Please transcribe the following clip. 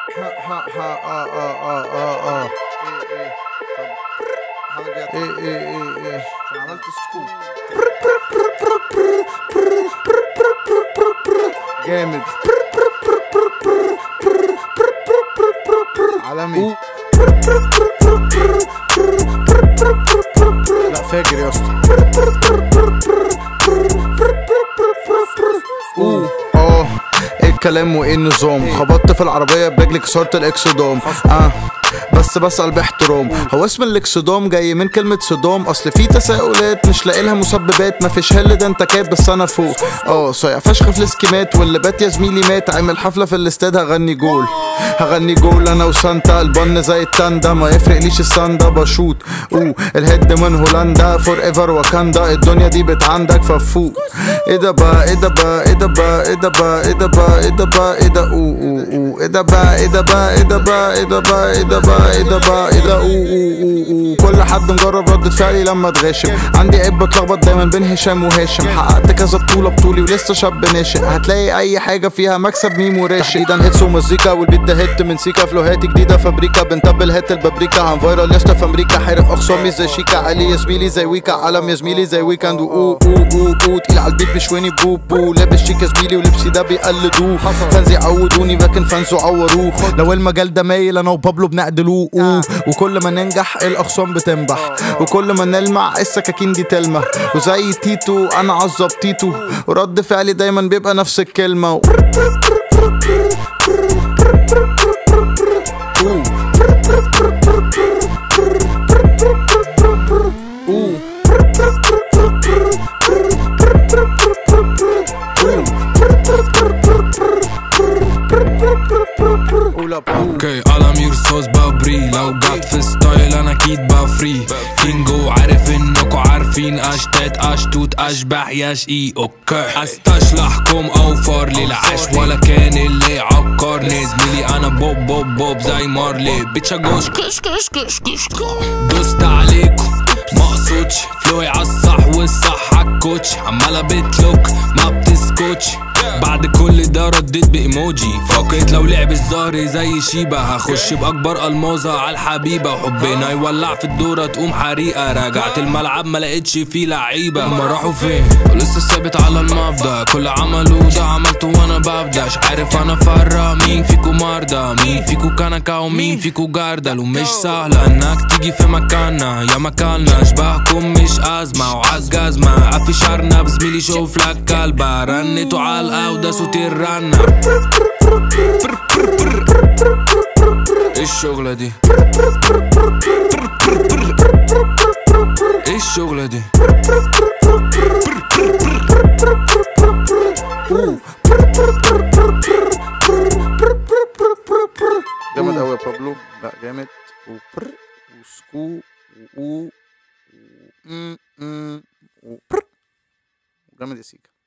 ها ها ها اه اه اه اه اه ايه ايه طب حاجة ايه ايه ايه ايه عملت سكوب جامد عالمي لا فاجر يا اسطى اوه اه ايه الكلام وايه النظام خبطت في العربية برجلي كسرت الاكسدام اه بس بسأل باحترام هو اسم الاكسدام جاي من كلمة صدام اصل في تساؤلات مش لاقي لها مسببات مفيش هل ده انت كات بس انا فوق اه صايع فشخ في الاسكيمات واللي بات يا زميلي مات عامل حفلة في الاستاد هغني جول هغني جول انا وسانتا البن زي التاندا ما يفرقليش الساندا بشوط اوه الهيد من هولندا فور ايفر واكاندا الدنيا دي بتعندك ففوق ايه ده بقى ايه ده بقى ايه ده بقى ايه ده بقى ايه ده بقى ايه ده بقى ايه ده اوه اوه اوه ايه ده بقى ايه ده بقى ايه ده بقى ايه ده بقى ايه ده بقى ايه ده بقى ايه ده اوه اوه اوه اوه كل حد مجرب ردة فعلي لما اتغاشم عندي عيب بتلخبط دايما بين هشام وهاشم حققت كذا بطولة بطولي ولسه شاب ناشئ هتلاقي اي حاجة فيها مكسب ميم وراشق تحديدا هيتس ومزيكا والبيت ده هيت من سيكا فلوهات جديدة فابريكا بنتبل هات البابريكا هنفايرال يسطا في امريكا حارق اخصامي زي شيكا علي يا زميلي زي ويكا علم يا زميلي زي ويكاند واو اوه اوه اوه تقيل على البيت بشويني بو بو لابس شيك يا زميلي ولبسي ده بيقلدوه فانز يعودوني لكن فانز عوروه لو المجال ده مايل انا وبابلو بنعدلوه اوه وكل ما ننجح الاخصام بتنبح وكل ما نلمع السكاكين دي تلمع وزي تيتو انا عظب تيتو ورد فعلي دايما بيبقى نفس الكلمه و... أوه. أوه. أولا بأوه. اوكي على صوص بابري لو جت في ستايل انا اكيد بفري كينجو عارف انكوا عارفين اشتات اشتوت اشبح يا شقي اوكي استشلحكم اوفر للعش ولا كان اللي عكرني زميلي انا بوب بوب بوب زي مارلي بيتشا جوش كش كش كش كش دوست عليكم ما اقصدش فلوي عالصح والصح عالكوتش عمالة بتلوك ما بتسكتش بعد كل ده رديت بايموجي فكرت لو لعب الزهر زي شيبة هخش باكبر الموزة على الحبيبة وحبنا يولع في الدورة تقوم حريقة راجعت الملعب ما لقيتش فيه لعيبة هما راحوا فين ولسه ثابت على المبدأ كل عملوا ده عملته وانا ببدأ مش عارف انا فرق مين فيكو مرضى مين فيكو كنكا ومين فيكو جردل ومش سهلة انك تيجي في مكاننا يا مكاننا اشباهكم مش ازمة وعالجزمة قفش ارنب زميلي شوف لك كلبة رنتوا علقة وده صوت الرنة ايه الشغلة دي ايه الشغلة دي جامد قوي يا بابلو لا جامد وبر وسكو و و م- م- وبر جامد يا سيكا